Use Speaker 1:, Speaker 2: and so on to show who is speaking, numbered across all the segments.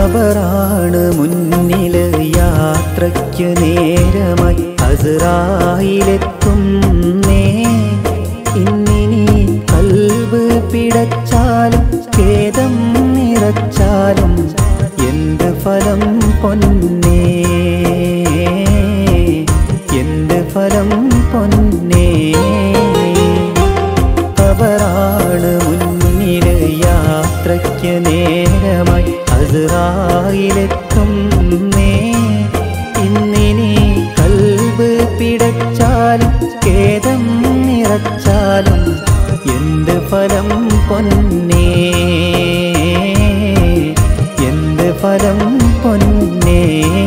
Speaker 1: ഖബറാണ് മുന്നില് യാത്രയ്ക്ക് നേരമായി അസറായിലെത്തുന്നേ ഇന്നിനി കൽബ് പിടച്ചാലും ഖേദം നിറച്ചാലും എന്ത് ഫലം പൊന്നേ എന്ത് ഫലം പൊന്നേ ഖബറാണ് മുന്നില് യാത്രയ്ക്ക് നേരമായി അസറായിലെത്തുന്നേ ഇന്നിനി കൽബ് പിടച്ചാലും ഖേദം നിറച്ചാലും എന്ത് ഫലം പൊന്നേ എന്ത് ഫലം പൊന്നേ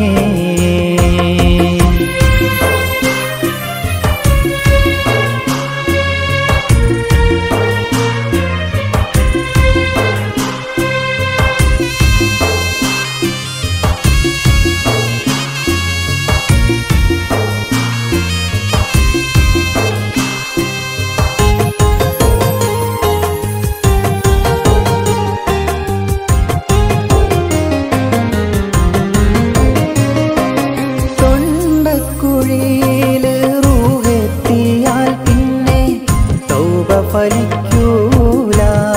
Speaker 1: തൊണ്ടക്കുഴിയില് റൂഹെത്തിയാൽ പിന്നെ തൗബ ഫലിക്കൂല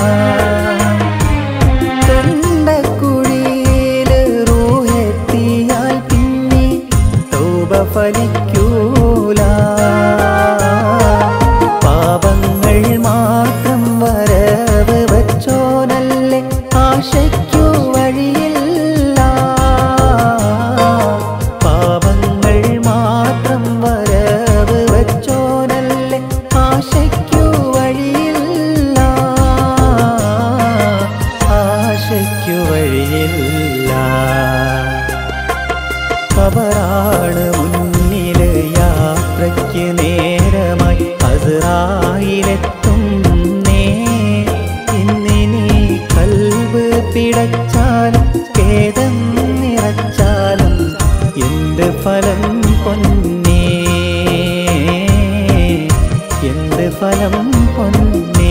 Speaker 1: തൊണ്ടക്കുഴിയില് റൂഹെത്തിയാൽ പിന്നെ തൗബ ഫലിക്കൂല പാപങ്ങൾ മാത്രം വരവ് വച്ചോനല്ലേ ആശയ്ക്കു വഴിയില്ല പാപങ്ങൾ മാത്രം വരവ് വച്ചോനല്ലേ ആശയ്ക്കു വഴിയില്ല ആശയ്ക്കു വഴിയില്ല ഖബറാണ് മുന്നില് യാത്രയ്ക്ക് നേരമായി അസറായിലെത്തുന്നേ ഇന്നിനി കൽബ് പിടച്ചാലും ഖേദം നിറച്ചാലും എന്ത് ഫലം പൊന്നേ എന്ത് ഫലം പൊന്നേ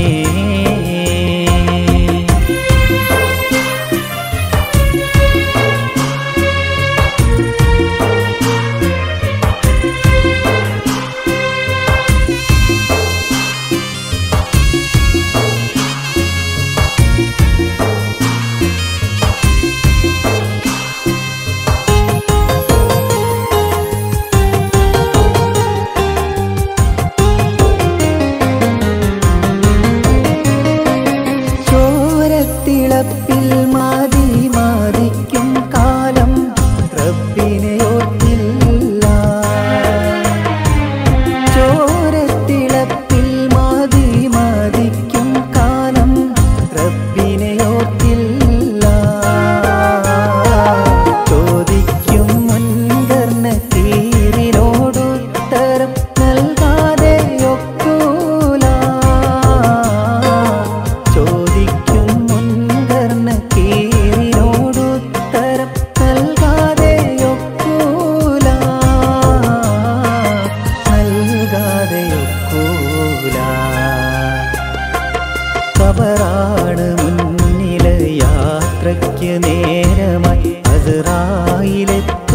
Speaker 1: ചോരത്തിളപ്പിൽ മാതി മാതിക്കും കാലം റബ്ബിനെ ഓർത്തില്ല ചോരത്തിളപ്പിൽ മാതി മാതിക്കും കാലം റബ്ബിനെ ഓർത്തില്ല ചോദിക്കും മുൻകർണ തീരിനോടുത്തരം നൽകാതെ ഒക്കൂല ചോദിക്കും മുൻകർണ കീറിനോടുത്തരം നൽകാതെ ഒക്കൂല നൽകാതെ ഒക്കൂല ഖബറാണ് മുന്നില് യാത്രയ്ക്ക് നേരമായി അസറായിലെത്തും